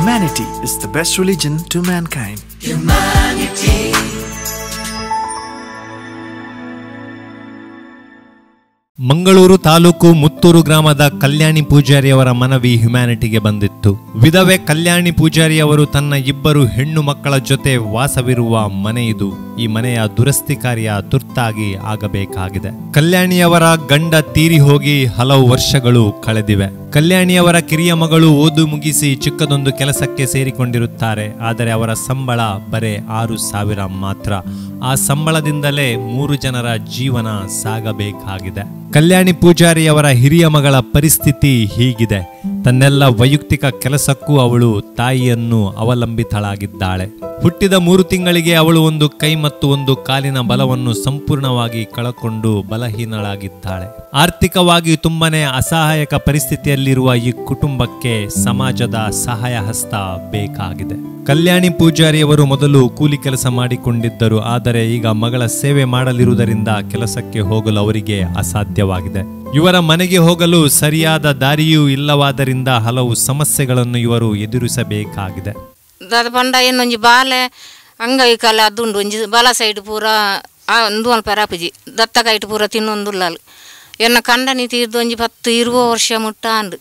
Humanity is the best religion to mankind. Mangaluru taluk Muttur ಗ್ರಾಮದ ಕಲ್ಯಾಣಿ ಪೂಜಾರಿಯವರ ಮನವಿ ಹ್ಯುಮ್ಯಾನಿಟಿಗೆ ಬಂದಿತ್ತು ವಿಧವೆ ಕಲ್ಯಾಣಿ ಪೂಜಾರಿಯವರು ತನ್ನ ಇಬ್ಬರು ಹೆಣ್ಣು ಮಕ್ಕಳ ಜೊತೆ ವಾಸವಿರುವ ಮನೆ ಇದು ಈ ಮನೆಯ ದುರಸ್ತಿ ಕಾರ್ಯ ತುರ್ತಾಗಿ ಆಗಬೇಕಾಗಿದೆ ಕಲ್ಯಾಣಿಯವರ ಗಂಡ ತೀರಿ ಹೋಗಿ ಹಲವು ವರ್ಷಗಳು ಕಳೆದಿವೆ ಕಲ್ಯಾಣಿಯವರ ಕಿರಿಯ ಮಗಳು ಓದು ಮುಗಿಸಿ ಚಿಕ್ಕದೊಂದು ಕೆಲಸಕ್ಕೆ ಸೇರಿಕೊಂಡಿರುತ್ತಾರೆ ಆದರೆ ಅವರ ಸಂಬಳ ಬರೇ ಆರು ಸಾವಿರ ಮಾತ್ರ ಆ ಸಂಬಳದಿಂದಲೇ ಮೂರು ಜನರ ಜೀವನ ಸಾಗಬೇಕಾಗಿದೆ ಕಲ್ಯಾಣಿ ಪೂಜಾರಿಯವರ ಹಿರಿಯ ಮಗಳ ಪರಿಸ್ಥಿತಿ ಹೀಗಿದೆ ತನ್ನೆಲ್ಲ ವೈಯಕ್ತಿಕ ಕೆಲಸಕ್ಕೂ ಅವಳು ತಾಯಿಯನ್ನು ಅವಲಂಬಿತಳಾಗಿದ್ದಾಳೆ ಹುಟ್ಟಿದ ಮೂರು ತಿಂಗಳಿಗೆ ಅವಳು ಒಂದು ಕೈ ಮತ್ತು ಒಂದು ಕಾಲಿನ ಬಲವನ್ನು ಸಂಪೂರ್ಣವಾಗಿ ಕಳಕೊಂಡು ಬಲಹೀನಳಾಗಿದ್ದಾಳೆ ಆರ್ಥಿಕವಾಗಿ ತುಂಬಾನೇ ಅಸಹಾಯಕ ಪರಿಸ್ಥಿತಿಯಲ್ಲಿರುವ ಈ ಕುಟುಂಬಕ್ಕೆ ಸಮಾಜದ ಸಹಾಯ ಹಸ್ತ ಬೇಕಾಗಿದೆ ಕಲ್ಯಾಣಿ ಪೂಜಾರಿಯವರು ಮೊದಲು ಕೂಲಿ ಕೆಲಸ ಮಾಡಿಕೊಂಡಿದ್ದರು ಆದರೆ ಈಗ ಮಗಳ ಸೇವೆ ಮಾಡಲಿರುವುದರಿಂದ ಕೆಲಸಕ್ಕೆ ಹೋಗಲು ಅವರಿಗೆ ಅಸಾಧ್ಯವಾಗಿದೆ ಇವರ ಮನೆಗೆ ಹೋಗಲು ಸರಿಯಾದ ದಾರಿಯೂ ಇಲ್ಲವಾದ್ದರಿಂದ ಹಲವು ಸಮಸ್ಯೆಗಳನ್ನು ಇವರು ಎದುರಿಸಬೇಕಾಗಿದೆ ದಾದ ಪಂಡ ಏನೊಂಜಿ ಬಾಲೆ ಅಂಗವಿಕಲ ಅದುಂಡು ಒಂಜಿ ಬಲ ಸೈಡ್ ಪೂರ ಆ ಒಂದು ಅಲ್ಪ ರಾಪುಜಿ ದತ್ತ ಕೈಟ್ ಪೂರ ತಿನ್ನೊಂದುಲ್ಲಾಲು ಎನ್ನ ಕಂಡನಿ ತೀರ್ದು ಒಂಜಿ ಪತ್ತು ಇರುವ ವರ್ಷ ಮುಟ್ಟ ಅಂಡು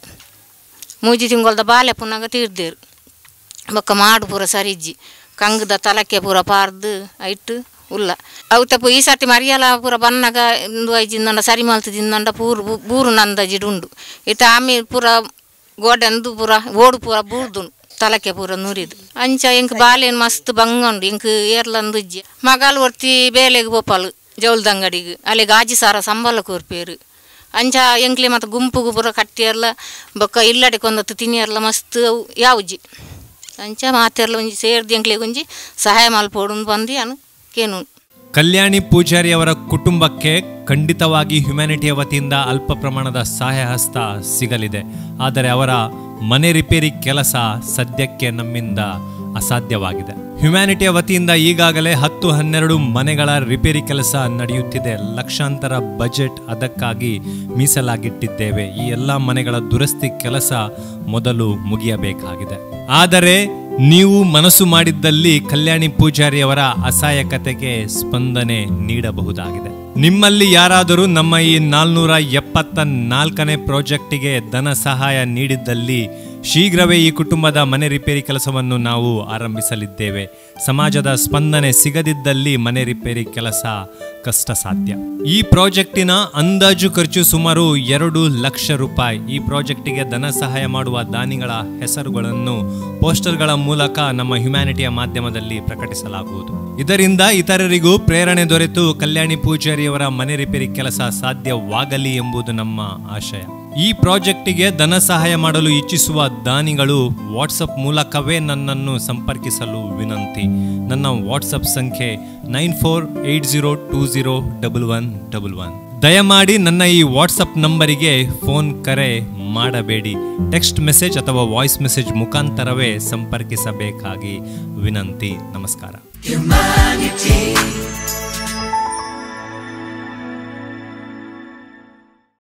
ಮೂಜಿ ತಿಂಗೊಳ್ದ ಬಾಲೆ ಪುನಗ ತೀರ್ದೇರು ಬೊಕ್ಕ ಮಾಡು ಪೂರ ಸರಿಜ್ಜಿ ಕಂಗದ ತಲಕ್ಕೆ ಪೂರ ಪಾರ್ದು ಐಟ್ ಉಲ್ಲ ಅವತ್ತ ಪು ಈ ಸರ್ತಿ ಮರಿಯಲ ಪೂರ ಬನ್ನಗ ಇಂದು ಐಜಿಂದಂಡ ಸರಿ ಮಲ್ತದಿಂದಂಡ ಪೂರು ಬು- ಬೂರು ನಂದಜಿಡುಂಡು ಇತ್ತ ಆಮೆ ಪೂರ ಗೋಡೆಂದು ಪೂರ ಓಡು ಪೂರ ಬೂರ್ದುಂಡು ತಲಕ್ಕೆ ಪೂರ ನುರಿದು ಅಂಚ ಎಂಕ್ ಬಾಲೆನ್ ಮಸ್ತ್ ಬಂಗಂಡು ಎಂಕ್ ಏರ್ಲಂದು ಇಜ್ಜಿ ಮಗಲ್ ಒರ್ತಿ ಬೇಲೆಗ್ ಬೋಪಾಲು ಜೌಲ್ದಂಗಡಿಗೆ ಅಲ್ಲಿ ಗಾಜಿ ಸಾರ ಸಂಬಳ ಕೋರ್ಪೇರು ಅಂಚ ಎಂಕ್ಲೆ ಮತ್ತು ಗುಂಪುಗು ಪೂರ ಕಟ್ಟಿಯರ್ಲ ಬೊಕ್ಕ ಇಲ್ಲಡೆ ಕೊಂದತ್ತು ತಿನ್ನಿಯರ್ಲ ಮಸ್ತ್ ಅವು ಯಾವುಜಿ ಅಂಚ ಮಾತೆರ್ಲ ಒಂಜಿ ಸೇರ್ದು ಎಂಕ್ಲೆಗ್ ಒಂಜಿ ಸಹಾಯ ಮಲ್ಪೋಡು ಬಂದು ಅನು ಕೇನು ಕಲ್ಯಾಣಿ ಪೂಜಾರಿ ಅವರ ಕುಟುಂಬಕ್ಕೆ ಖಂಡಿತವಾಗಿ ಹ್ಯುಮ್ಯಾನಿಟಿಯ ವತಿಯಿಂದ ಅಲ್ಪ ಪ್ರಮಾಣದ ಸಹಾಯ ಹಸ್ತ ಸಿಗಲಿದೆ ಆದರೆ ಅವರ ಮನೆ ರಿಪೇರಿ ಕೆಲಸ ಸದ್ಯಕ್ಕೆ ನಮ್ಮಿಂದ ಅಸಾಧ್ಯವಾಗಿದೆ ಹ್ಯುಮ್ಯಾನಿಟಿಯ ವತಿಯಿಂದ ಈಗಾಗಲೇ ಹತ್ತು ಹನ್ನೆರಡು ಮನೆಗಳ ರಿಪೇರಿ ಕೆಲಸ ನಡೆಯುತ್ತಿದೆ ಲಕ್ಷಾಂತರ ಬಜೆಟ್ ಅದಕ್ಕಾಗಿ ಮೀಸಲಾಗಿಟ್ಟಿದ್ದೇವೆ ಈ ಎಲ್ಲ ಮನೆಗಳ ದುರಸ್ತಿ ಕೆಲಸ ಮೊದಲು ಮುಗಿಯಬೇಕಾಗಿದೆ ಆದರೆ ನೀವು ಮನಸ್ಸು ಮಾಡಿದ್ದಲ್ಲಿ ಕಲ್ಯಾಣಿ ಪೂಜಾರಿಯವರ ಅಸಹಾಯಕತೆಗೆ ಸ್ಪಂದನೆ ನೀಡಬಹುದಾಗಿದೆ ನಿಮ್ಮಲ್ಲಿ ಯಾರಾದರೂ ನಮ್ಮ ಈ ನಾಲ್ನೂರ ಎಪ್ಪತ್ತ ನಾಲ್ಕನೇ ಪ್ರಾಜೆಕ್ಟಿಗೆ ಧನ ಸಹಾಯ ನೀಡಿದ್ದಲ್ಲಿ ಶೀಘ್ರವೇ ಈ ಕುಟುಂಬದ ಮನೆ ರಿಪೇರಿ ಕೆಲಸವನ್ನು ನಾವು ಆರಂಭಿಸಲಿದ್ದೇವೆ ಸಮಾಜದ ಸ್ಪಂದನೆ ಸಿಗದಿದ್ದಲ್ಲಿ ಮನೆ ರಿಪೇರಿ ಕೆಲಸ ಕಷ್ಟ ಸಾಧ್ಯ ಈ ಪ್ರಾಜೆಕ್ಟಿನ ಅಂದಾಜು ಖರ್ಚು ಸುಮಾರು ಎರಡು ಲಕ್ಷ ರೂಪಾಯಿ ಈ ಪ್ರಾಜೆಕ್ಟಿಗೆ ಧನ ಸಹಾಯ ಮಾಡುವ ದಾನಿಗಳ ಹೆಸರುಗಳನ್ನು ಪೋಸ್ಟರ್ಗಳ ಮೂಲಕ ನಮ್ಮ ಹ್ಯುಮ್ಯಾನಿಟಿಯ ಮಾಧ್ಯಮದಲ್ಲಿ ಪ್ರಕಟಿಸಲಾಗುವುದು ಇದರಿಂದ ಇತರರಿಗೂ ಪ್ರೇರಣೆ ದೊರೆತು ಕಲ್ಯಾಣಿ ಪೂಜಾರಿಯವರ ಮನೆ ರಿಪೇರಿ ಕೆಲಸ ಸಾಧ್ಯವಾಗಲಿ ಎಂಬುದು ನಮ್ಮ ಆಶಯ ಈ ಪ್ರಾಜೆಕ್ಟಿಗೆ ಧನ ಸಹಾಯ ಮಾಡಲು ಇಚ್ಛಿಸುವ ದಾನಿಗಳು ವಾಟ್ಸಪ್ ಮೂಲಕವೇ ನನ್ನನ್ನು ಸಂಪರ್ಕಿಸಲು ವಿನಂತಿ ನನ್ನ ವಾಟ್ಸಪ್ ಸಂಖ್ಯೆ nine four eight zero two zero double one double one ದಯಮಾಡಿ ನನ್ನ ಈ ವಾಟ್ಸಪ್ ನಂಬರಿಗೆ ಫೋನ್ ಕರೆ ಮಾಡಬೇಡಿ ಟೆಕ್ಸ್ಟ್ ಮೆಸೇಜ್ ಅಥವಾ ವಾಯ್ಸ್ ಮೆಸೇಜ್ ಮುಖಾಂತರವೇ ಸಂಪರ್ಕಿಸಬೇಕಾಗಿ ವಿನಂತಿ ನಮಸ್ಕಾರ Humanity,